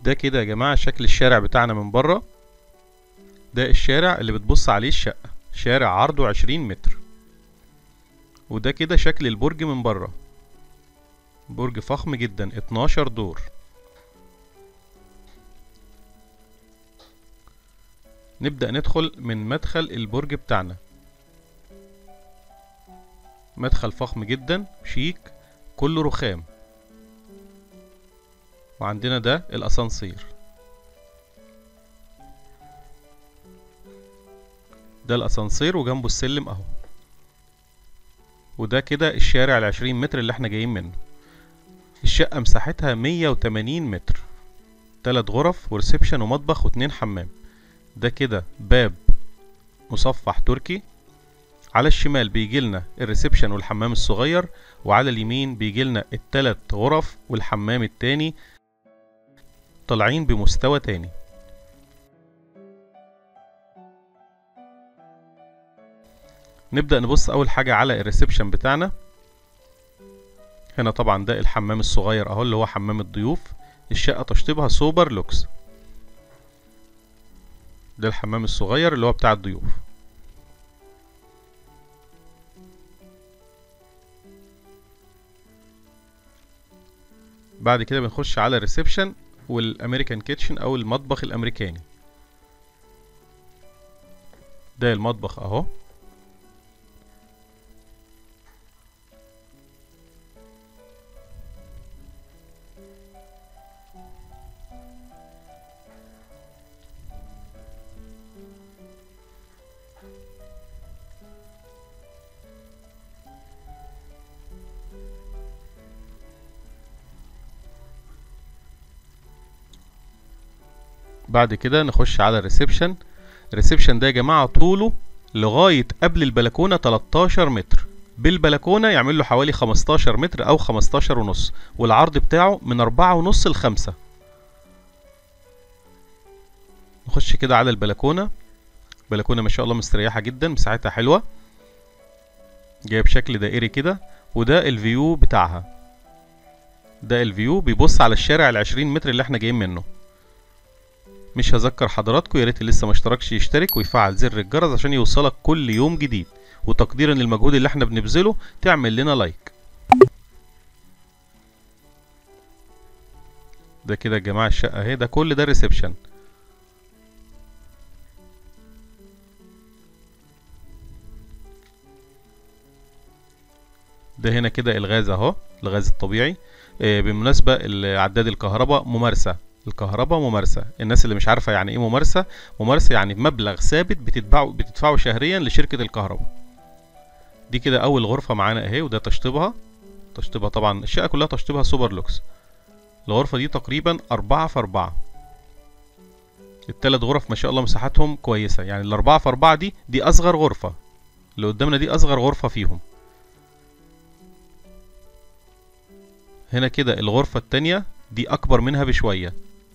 ده كده يا جماعة شكل الشارع بتاعنا من بره ده الشارع اللي بتبص عليه الشقة شارع عرضه عشرين متر وده كده شكل البرج من بره برج فخم جدا اتناشر دور نبدأ ندخل من مدخل البرج بتاعنا مدخل فخم جدا شيك كله رخام وعندنا ده الاسانسير ده الاسانسير وجنبه السلم اهو وده كده الشارع العشرين متر اللي احنا جايين منه الشقة مساحتها مية وتمانين متر تلات غرف وريسبشن ومطبخ واتنين حمام ده كده باب مصفح تركي على الشمال بيجيلنا الريسبشن والحمام الصغير وعلى اليمين بيجيلنا التلات غرف والحمام التاني طالعين بمستوى تاني نبدأ نبص أول حاجة على الريسبشن بتاعنا هنا طبعا ده الحمام الصغير اهو اللي هو حمام الضيوف الشقة تشطيبها سوبر لوكس ده الحمام الصغير اللي هو بتاع الضيوف بعد كده بنخش على الريسبشن والامريكان كيتشن او المطبخ الامريكاني ده المطبخ اهو بعد كده نخش على الريسبشن الريسبشن ده يا جماعة طوله لغاية قبل البلكونة 13 متر بالبلكونة يعمل له حوالي 15 متر أو 15 ونص والعرض بتاعه من 4 ونص ل 5 نخش كده على البلكونة بلكونة ما شاء الله مستريحة جدا مساحتها حلوة جايب شكل دائري كده وده الفيو بتاعها ده الفيو بيبص على الشارع العشرين متر اللي احنا جايين منه مش هذكر حضراتكم يا ريت اللي لسه ما اشتركش يشترك ويفعل زر الجرس عشان يوصلك كل يوم جديد وتقديرا للمجهود اللي احنا بنبذله تعمل لنا لايك ده كده يا جماعه الشقه اهي ده كل ده ريسبشن ده هنا كده الغاز اهو الغاز الطبيعي آه، بالمناسبه عداد الكهرباء ممارسه الكهرباء ممارسة الناس اللي مش عارفة يعني ايه ممارسة ممارسة يعني مبلغ ثابت بتدفعه بتدفعه شهريا لشركة الكهرباء دي كده اول غرفة معانا اهي وده تشطيبها تشطيبها طبعا الشقة كلها تشطيبها سوبر لوكس الغرفة دي تقريبا أربعة في أربعة التلات غرف ما شاء الله مساحتهم كويسة يعني الأربعة في أربعة دي دي أصغر غرفة اللي قدامنا دي أصغر غرفة فيهم هنا كده الغرفة التانية دي أكبر منها بشوية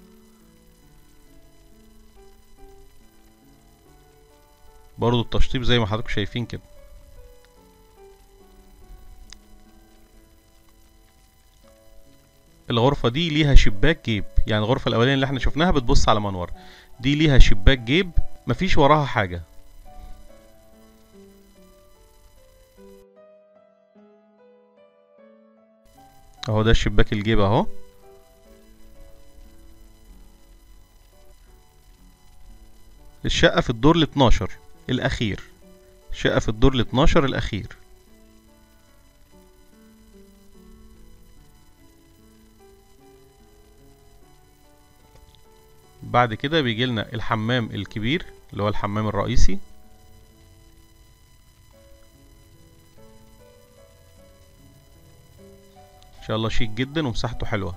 برضو التشطيب زي ما حضراتكم شايفين كده الغرفة دي ليها شباك جيب يعني الغرفة الأولانية اللي احنا شفناها بتبص على منور دي ليها شباك جيب مفيش وراها حاجة اهو ده الشباك الجيب اهو الشقة في الدور الاتناشر الأخير شقة في الدور الاتناشر الأخير بعد كده بيجي لنا الحمام الكبير اللي هو الحمام الرئيسي ان شاء الله شيك جدا ومساحته حلوه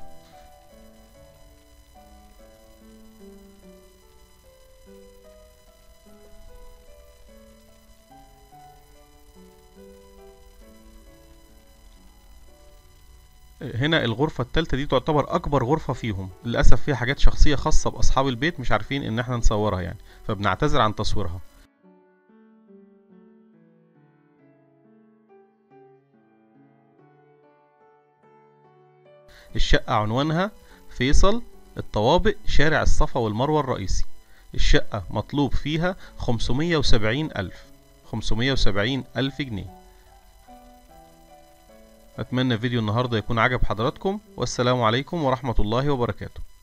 هنا الغرفة التالتة دي تعتبر أكبر غرفة فيهم للأسف فيها حاجات شخصية خاصة بأصحاب البيت مش عارفين إن احنا نصورها يعني فبنعتذر عن تصويرها الشقة عنوانها فيصل الطوابق شارع الصفا والمروة الرئيسي الشقة مطلوب فيها 570 ألف 570 ألف جنيه أتمنى فيديو النهاردة يكون عجب حضراتكم والسلام عليكم ورحمة الله وبركاته